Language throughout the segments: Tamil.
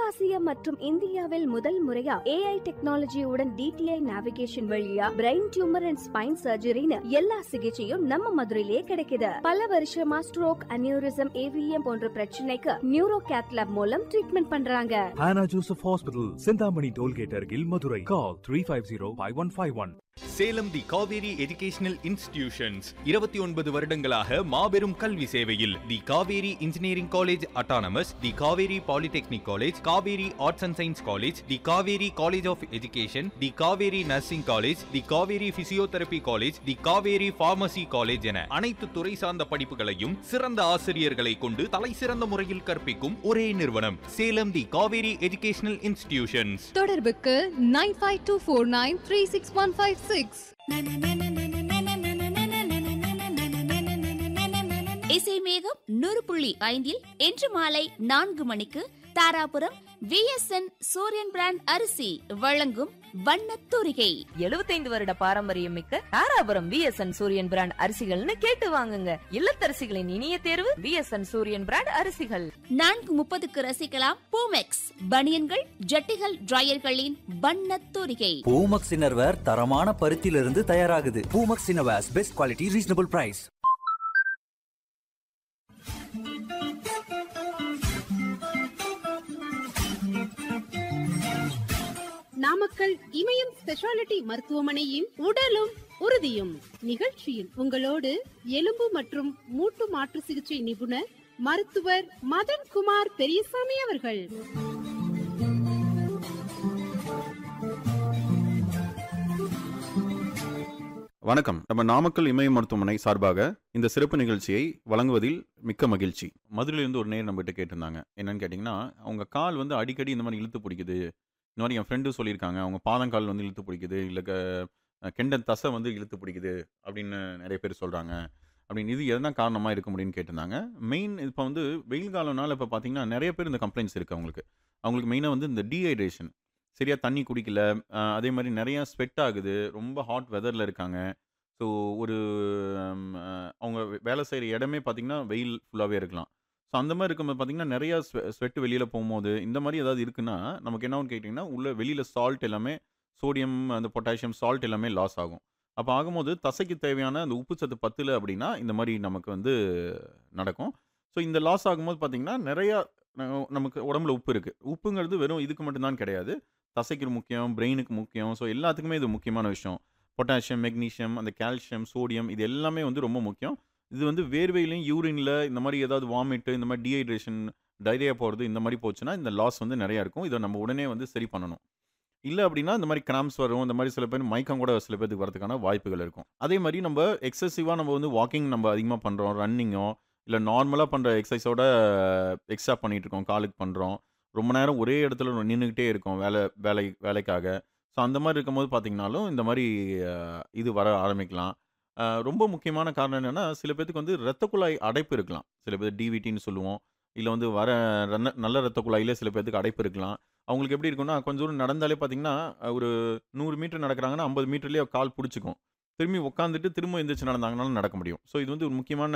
தெற்காசியா மற்றும் இந்தியாவில் முதல் முறையா ஏஐ டெக்னாலஜியுடன் டிடிஐ நேவிகேஷன் வழியா பிரெயின் டியூமர் அண்ட் ஸ்பைன் சர்ஜரின்னு எல்லா சிகிச்சையும் நம்ம மதுரையிலே கிடைக்குது பல வருஷமா ஸ்ட்ரோக் அனியூரிசம் ஏவிஎம் போன்ற பிரச்சனைக்கு நியூரோ கேத்லாப் மூலம் ட்ரீட்மெண்ட் பண்றாங்க Hannah Joseph Hospital, Sindhamani Tollgate Argil, Madurai. Call 350-5151. Salem the Kaveri educational institutions இருபத்தி ஒன்பது வருடங்களாக மாபெரும் கல்வி சேவையில் the Kaveri engineering college autonomous the Kaveri polytechnic college Kaveri arts and science college the Kaveri college of education the Kaveri nursing college the Kaveri physiotherapy college the Kaveri pharmacy college என அனைத்து துறை சார்ந்த படிப்புகளையும் சிறந்த ஆசிரியர்களை கொண்டு தலை சிறந்த முறையில் கற்பிக்கும் ஒரே நிறுவனம் Salem the Kaveri educational institutions தொடர்புக்கு nine five two four nine three six one five six இசை மேகம் நூறு புள்ளி ஐந்தில் இன்று மாலை நான்கு மணிக்கு தாராபுரம் விஎஸ்என் சூரியன் பிராண்ட் அரிசி வழங்கும் வண்ணத் தூரிகை 75 வருட பாரம்பரியம் மிக்க தாராபுரம் விஎஸ்என் சூரியன் பிராண்ட் அரிசிகள்னு கேட்டு வாங்குங்க இல்லத்தரசிகளின் இனிய தேர்வு விஎஸ்என் சூரியன் பிராண்ட் அரிசிகள் நான்கு முப்பதுக்கு ரசிக்கலாம் பூமெக்ஸ் பனியன்கள் ஜட்டிகள் டிரையர்களின் வண்ணத் தூரிகை பூமக்ஸ் இன்னர்வேர் தரமான பருத்தியிலிருந்து தயாராகுது Poomex innerwears best quality reasonable price Namakkal Imayam speciality மருத்துவமனையின் உடலும் உறுதியும் நிகழ்ச்சியில் உங்களோடு எலும்பு மற்றும் மூட்டு மாற்று சிகிச்சை நிபுணர் மருத்துவர் மதன்குமார் பெரியசாமி அவர்கள் வணக்கம் நம்ம நாமக்கல் இமய மருத்துவமனை சார்பாக இந்த சிறப்பு நிகழ்ச்சியை வழங்குவதில் மிக்க மகிழ்ச்சி மதுரையிலேருந்து ஒரு நேர் நம்மகிட்ட கேட்டிருந்தாங்க என்னன்னு கேட்டிங்கன்னா அவங்க கால் வந்து அடிக்கடி இந்த மாதிரி இழுத்து பிடிக்குது இந்த மாதிரி என் ஃப்ரெண்டு சொல்லியிருக்காங்க அவங்க பாதங்கால் வந்து இழுத்து பிடிக்குது இல்லை க- கெண்டன் தசை வந்து இழுத்து பிடிக்குது அப்படின்னு நிறைய பேர் சொல்கிறாங்க அப்படின்னு இது எதனா காரணமாக இருக்க முடியும்னு கேட்டிருந்தாங்க மெயின் இப்போ வந்து வெயில் காலம்னால இப்போ பார்த்தீங்கன்னா நிறைய பேர் இந்த கம்ப்ளைண்ட்ஸ் இருக்குது அவங்களுக்கு அவங்களுக்கு மெயினாக வந்து இந்த டீஹைட்ரேஷன் சரியாக தண்ணி குடிக்கல அஹ் அதே மாதிரி நிறையா ஸ்வெட் ஆகுது ரொம்ப ஹாட் வெதரில் இருக்காங்க ஸோ ஒரு ஹம், அஹ், அவங்க வே- வேலை செய்கிற இடமே பார்த்தீங்கன்னா வெயில் ஃபுல்லாகவே இருக்கலாம் ஸோ அந்த மாதிரி இருக்கும்போது பார்த்தீங்கன்னா நிறையா ஸ்வெட் வெளியில் போகும்போது இந்த மாதிரி ஏதாவது இருக்குன்னா நமக்கு என்னன்னு கேட்டிங்கன்னா உள்ள வெளியில் சால்ட் எல்லாமே சோடியம் அந்த பொட்டாசியம் சால்ட் எல்லாமே லாஸ் ஆகும் அப்போ ஆகும்போது தசைக்கு தேவையான அந்த உப்பு சத்து பத்தில் அப்படின்னா இந்த மாதிரி நமக்கு வந்து நடக்கும் ஸோ இந்த லாஸ் ஆகும்போது பார்த்தீங்கன்னா நிறையா ந- நமக்கு உடம்புல உப்பு இருக்குது உப்புங்கிறது வெறும் இதுக்கு மட்டும்தான் கிடையாது தசைக்கு முக்கியம் பிரெயினுக்கு முக்கியம் ஸோ எல்லாத்துக்குமே இது முக்கியமான விஷயம் பொட்டாசியம் மெக்னீஷியம் அந்த கால்சியம் சோடியம் இது எல்லாமே வந்து ரொம்ப முக்கியம் இது வந்து வேர்வையிலையும் யூரின்ல இந்த மாதிரி ஏதாவது வாமிட்டு இந்த மாதிரி டீஹைட்ரேஷன் டைரியா போகிறது இந்த மாதிரி போச்சுன்னா இந்த லாஸ் வந்து நிறையா இருக்கும் இதை நம்ம உடனே வந்து சரி பண்ணணும் இல்லை அப்படின்னா இந்த மாதிரி கிராம்ஸ் வரும் இந்த மாதிரி சில பேர் மயக்கம் கூட சில பேருக்கு வரதுக்கான வாய்ப்புகள் இருக்கும் அதே மாதிரி நம்ம எக்ஸசிவாக நம்ம வந்து வாக்கிங் நம்ம அதிகமாக பண்ணுறோம் ரன்னிங்கோ இல்லை நார்மலாக பண்ணுற எக்ஸசைஸோட எக்ஸ்ட்ரா பண்ணிட்டு இருக்கோம் காலுக்கு பண்ணுறோம் ரொம்ப நேரம் ஒரே இடத்துல நின்றுக்கிட்டே இருக்கோம் வேலை வேலை வேலைக்காக ஸோ அந்த மாதிரி இருக்கும்போது பார்த்தீங்கனாலும் இந்த மாதிரி அஹ், இது வர ஆரம்பிக்கலாம் அஹ், ரொம்ப முக்கியமான காரணம் என்னென்னா சில பேர்த்துக்கு வந்து இரத்த குழாய் அடைப்பு இருக்கலாம் சில பேர் டிவிடின்னு சொல்லுவோம் இல்லை வந்து வர ரன்ன- நல்ல இரத்த குழாயிலே சில பேர்த்துக்கு அடைப்பு இருக்கலாம் அவங்களுக்கு எப்படி இருக்கும்னா கொஞ்சம் தூரம் நடந்தாலே பார்த்தீங்கன்னா அஹ், ஒரு நூறு மீட்டர் நடக்கிறாங்கன்னா ஐம்பது மீட்டர்லேயே கால் பிடிச்சிக்கும் திரும்பி உட்காந்துட்டு திரும்ப எந்திரிச்சு நடந்தாங்கனாலும் நடக்க முடியும் ஸோ இது வந்து ஒரு முக்கியமான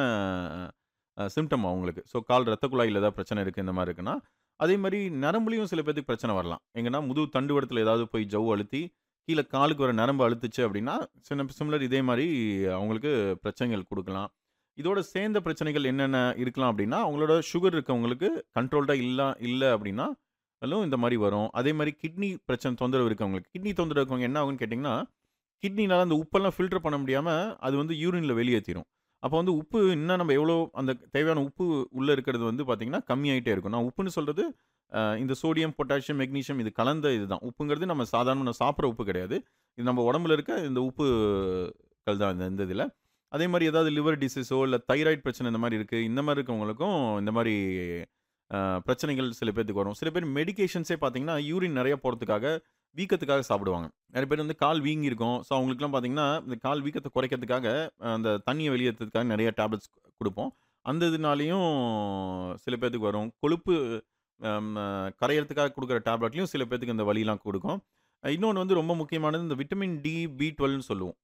சிம்டம் அவங்களுக்கு ஸோ கால் ரத்த குழாயில் ஏதாவது பிரச்சனை இருக்குது இந்த மாதிரி இருக்குன்னா அதே மாதிரி நரம்புலையும் சில பேர்த்துக்கு பிரச்சனை வரலாம் எங்கன்னா முதுகு தண்டுவடத்தில் ஏதாவது போய் ஜவ் அழுத்தி கீழே காலுக்கு வர நரம்பு அழுத்துச்சு அப்படின்னா சின்ன சிமிலர் இதே மாதிரி அவங்களுக்கு பிரச்சனைகள் கொடுக்கலாம் இதோட சேர்ந்த பிரச்சனைகள் என்னென்ன இருக்கலாம் அப்படின்னா அவங்களோட சுகர் இருக்கவங்களுக்கு கண்ட்ரோல்டாக இல்லை இல்லை அப்படின்னா அதிலும் இந்த மாதிரி வரும் அதே மாதிரி கிட்னி பிரச்சனை தொந்தரவு இருக்கவங்களுக்கு கிட்னி தொந்தரவு இருக்கவங்க என்ன ஆகும்னு கேட்டிங்கன்னா கிட்னினால அந்த உப்பெல்லாம் ஃபில்டர் பண்ண முடியாமல் அது வந்து யூரினில் வெளியேற்றிடும் அப்போ வந்து உப்பு இன்னும் நம்ம எவ்வளோ அந்த தேவையான உப்பு உள்ளே இருக்கிறது வந்து பார்த்திங்கன்னா கம்மியாயிட்டே இருக்கும் நான் உப்புன்னு சொல்கிறது இந்த சோடியம் பொட்டாசியம் மெக்னீஷியம் இது கலந்த இதுதான் உப்புங்கிறது நம்ம சாதாரண நம்ம சாப்பிட்ற உப்பு கிடையாது இது நம்ம உடம்புல இருக்க இந்த உப்புகள் தான் இந்த இந்த இதில் அதே மாதிரி ஏதாவது லிவர் டிசீஸோ இல்லை தைராய்டு பிரச்சனை இந்த மாதிரி இருக்குது இந்த மாதிரி இருக்கவங்களுக்கும் இந்த மாதிரி அஹ், பிரச்சனைகள் சில பேர்த்துக்கு வரும் சில பேர் மெடிகேஷன்ஸே பார்த்தீங்கன்னா யூரின் நிறைய போகிறதுக்காக வீக்கத்துக்காக சாப்பிடுவாங்க நிறைய பேர் வந்து கால் வீங்கி இருக்கும் ஸோ அவங்களுக்குலாம் பார்த்தீங்கன்னா இந்த கால் வீக்கத்தை குறைக்கிறதுக்காக அஹ், அந்த தண்ணியை வெளியேற்றதுக்காக நிறைய டேப்லெட்ஸ் கொடுப்போம் அந்த இதனாலையும் சில பேர்த்துக்கு வரும் கொழுப்பு ஹம், அஹ், கரையிறதுக்காக கொடுக்குற டேப்லெட்லையும் சில பேர்த்துக்கு இந்த வலிலாம் கொடுக்கும் இன்னொன்று வந்து ரொம்ப முக்கியமானது இந்த விட்டமின் டி பி டுவெல்னு சொல்லுவோம்